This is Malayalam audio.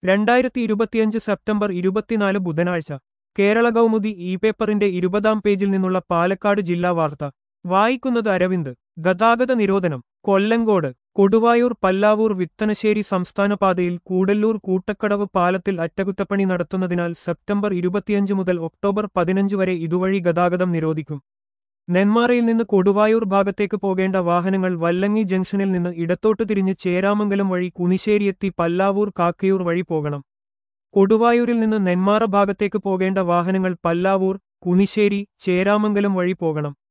രണ്ടായിരത്തി ഇരുപത്തിയഞ്ച് സെപ്റ്റംബർ ഇരുപത്തിനാല് ബുധനാഴ്ച കേരള കൗമുദി ഇ പേപ്പറിന്റെ ഇരുപതാം പേജിൽ നിന്നുള്ള പാലക്കാട് ജില്ലാ വാർത്ത വായിക്കുന്നത് അരവിന്ദ് ഗതാഗത നിരോധനം കൊല്ലങ്കോട് കൊടുവായൂർ പല്ലാവൂർ വിത്തനശ്ശേരി സംസ്ഥാന പാതയിൽ കൂടല്ലൂർ കൂട്ടക്കടവ് പാലത്തിൽ അറ്റകുറ്റപ്പണി നടത്തുന്നതിനാൽ സെപ്റ്റംബർ ഇരുപത്തിയഞ്ച് മുതൽ ഒക്ടോബർ പതിനഞ്ച് വരെ ഇതുവഴി ഗതാഗതം നിരോധിക്കും നെന്മാറയിൽ നിന്ന് കൊടുവായൂർ ഭാഗത്തേക്ക് പോകേണ്ട വാഹനങ്ങൾ വല്ലങ്ങി ജംഗ്ഷനിൽ നിന്ന് ഇടത്തോട്ട് തിരിഞ്ഞ് ചേരാമംഗലം വഴി കുനിശ്ശേരിയെത്തി പല്ലാവൂർ കാക്കയൂർ വഴി പോകണം കൊടുവായൂരിൽ നിന്ന് നെന്മാറ ഭാഗത്തേക്ക് പോകേണ്ട വാഹനങ്ങൾ പല്ലാവൂർ കുനിശ്ശേരി ചേരാമംഗലം വഴി പോകണം